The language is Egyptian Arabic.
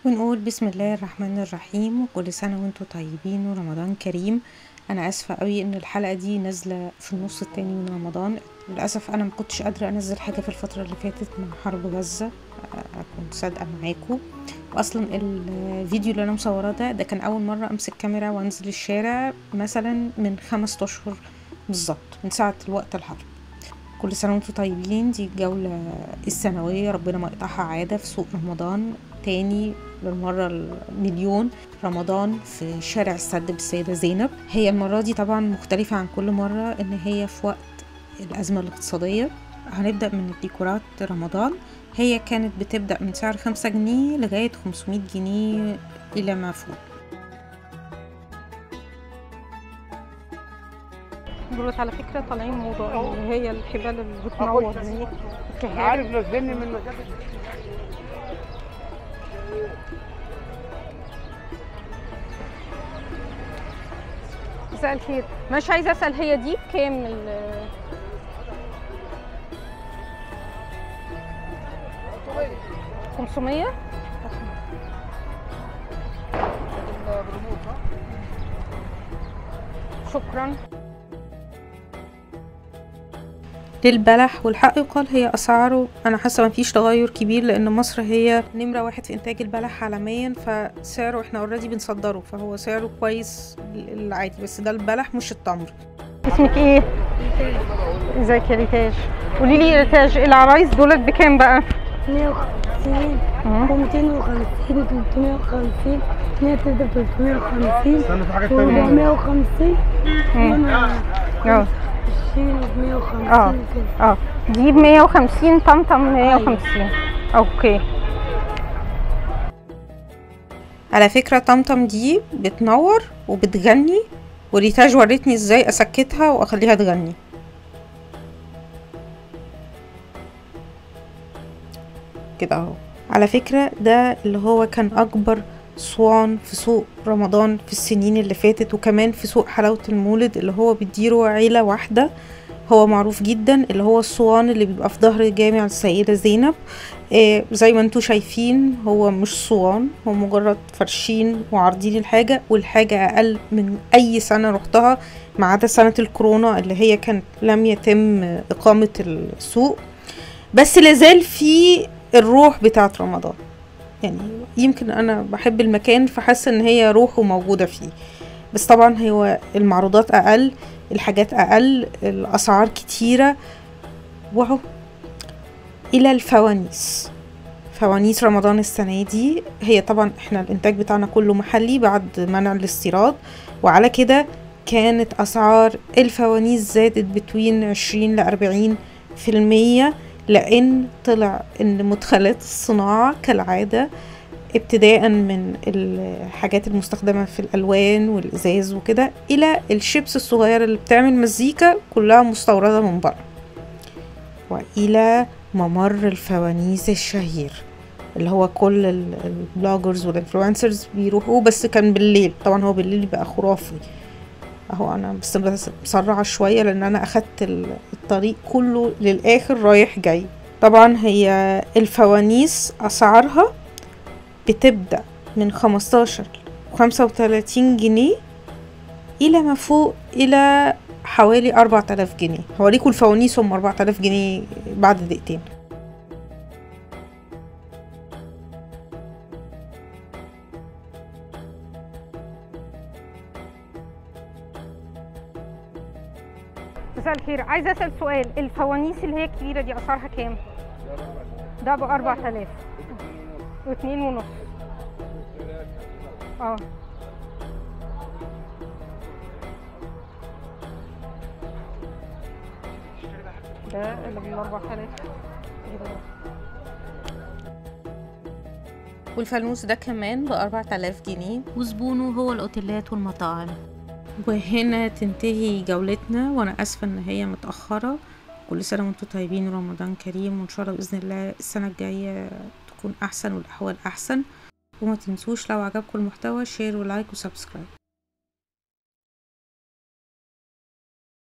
ونقول بسم الله الرحمن الرحيم وكل سنة وانتم طيبين ورمضان كريم انا اسفة قوي ان الحلقة دي نازلة في النص التاني من رمضان للأسف انا مكنتش قادرة انزل حاجة في الفترة اللي فاتت مع حرب غزة اكون صادقة معاكم واصلا الفيديو اللي انا مصوراه ده ده كان اول مرة امسك كاميرا وانزل الشارع مثلا من خمس اشهر بالظبط من ساعة الوقت الحرب كل سنة وانتم طيبين دي الجولة السنوية ربنا ما يقطعها عادة في سوق رمضان تاني للمرة المليون رمضان في شارع السد بالسيدة زينب هي المرة دي طبعا مختلفة عن كل مرة ان هي في وقت الأزمة الاقتصادية هنبدأ من الديكورات رمضان هي كانت بتبدأ من سعر خمسة جنيه لغاية خمسمية جنيه إلى ما فوق دولت على فكرة طالعين موضة اللي هي الحبال اللي بتنور دي الكهان. عارف نزلني من مساء الخير مش عايزة أسأل هي دي بكام ال 500 شكرا للبلح والحق يقال هي أسعاره أنا حاسة مفيش تغير كبير لأن مصر هي نمرة واحد في إنتاج البلح عالميا فسعره إحنا اوريدي بنصدره فهو سعره كويس العادي بس ده البلح مش التمر اسمك ايه؟ ازيك يا ريتاج قولي لي يا ريتاج العرايس دولت بكام بقى؟ 150 مم. و250 350 100 350 استنى في حاجة تانية 450 مم. اه 20 اه 150 كده اه دي ب 150 طمطم 150 اوكي على فكرة طمطم دي بتنور وبتغني وريتاج ورتني ازاي اسكتها واخليها تغني كده اهو على فكرة ده اللي هو كان اكبر صوان في سوق رمضان في السنين اللي فاتت وكمان في سوق حلاوة المولد اللي هو بيديره عيلة واحدة هو معروف جدا اللي هو الصوان اللي بيبقى في ظهر جامع السيدة زينب إيه زي ما انتوا شايفين هو مش صوان هو مجرد فرشين وعارضين الحاجة والحاجة أقل من أي سنة رحتها ما عدا سنة الكورونا اللي هي كانت لم يتم إقامة السوق بس لازال في الروح بتاعت رمضان يعني يمكن أنا بحب المكان فحاسة إن هي روحه موجودة فيه بس طبعا هو المعروضات أقل الحاجات أقل الأسعار كتيرة وهو إلى الفوانيس فوانيس رمضان السنة دي هي طبعا احنا الانتاج بتاعنا كله محلي بعد منع الاستيراد وعلى كده كانت اسعار الفوانيس زادت بتوين عشرين لأربعين في المية لان طلع ان مدخلات الصناعة كالعادة ابتداء من الحاجات المستخدمة في الألوان والإزاز وكده إلى الشيبس الصغيرة اللي بتعمل مزيكا كلها مستوردة من بره وإلى ممر الفوانيس الشهير اللي هو كل ال- البلوجرز والانفلونسرز بيروحوا بس كان بالليل طبعا هو بالليل بقى خرافي اهو انا بس بس مسرعة شوية لان انا اخدت ال- الطريق كله للاخر رايح جاي طبعا هي الفوانيس اسعارها بتبدأ من خمستاشر وخمسة وتلاتين جنيه الى ما فوق الى حوالي أربعة آلاف جنيه هوريكوا الفوانيس هم أربعة آلاف جنيه بعد دقيقتين مساء الخير عايزة أسأل سؤال الفوانيس اللي هي الكبيرة دي أسعارها كام؟ ده ب 4000 واتنين ونص اه ده اللي بال 4000 والفانوس ده كمان بأربعة آلاف جنيه وزبونه هو الأوتيلات والمطاعم وهنا تنتهي جولتنا وأنا أسفة إن هي متأخرة كل سنة وانتم طيبين رمضان كريم وإن شاء الله بإذن الله السنة الجاية تكون أحسن والأحوال أحسن وما تنسوش لو عجبكم المحتوى شير ولايك وسبسكرايب